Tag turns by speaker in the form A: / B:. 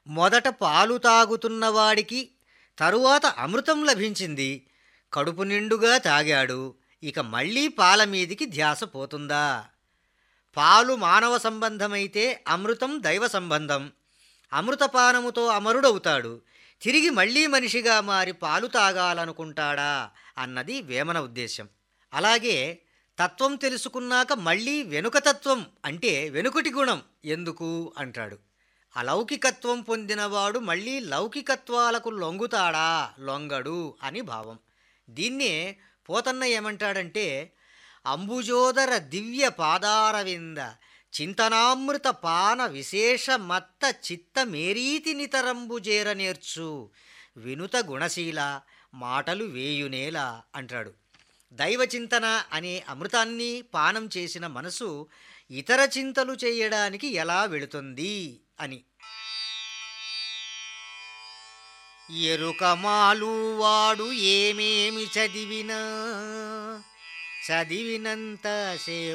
A: మొదట పాలు తాగుతున్నవాడికి తరువాత అమృతం లభించింది కడుపు నిండుగా తాగాడు ఇక మళ్ళీ పాల మీదికి ధ్యాస పోతుందా పాలు మానవ సంబంధమైతే అమృతం దైవ సంబంధం అమృతపానముతో అమరుడవుతాడు తిరిగి మళ్ళీ మనిషిగా మారి పాలు తాగాలనుకుంటాడా అన్నది వేమన ఉద్దేశం అలాగే తత్వం తెలుసుకున్నాక మళ్ళీ వెనుకతత్వం అంటే వెనుకటి గుణం ఎందుకు అంటాడు అలౌకికత్వం పొందినవాడు మళ్ళీ లౌకికత్వాలకు లొంగుతాడా లొంగడు అని భావం దీన్నే పోతన్న ఏమంటాడంటే అంబుజోదర దివ్య పాదారవింద చింతనామృత పాన విశేష మత్త చిత్త మేరీతి నితరంబుజేర నేర్చు వినుత గుణశీల మాటలు వేయునేలా అంటాడు దైవచింతన అనే అమృతాన్ని పానం చేసిన మనసు ఇతర చింతలు చేయడానికి ఎలా వెళుతుంది అని ఎరుకమాలు వాడు ఏమేమి చదివినా చదివినంత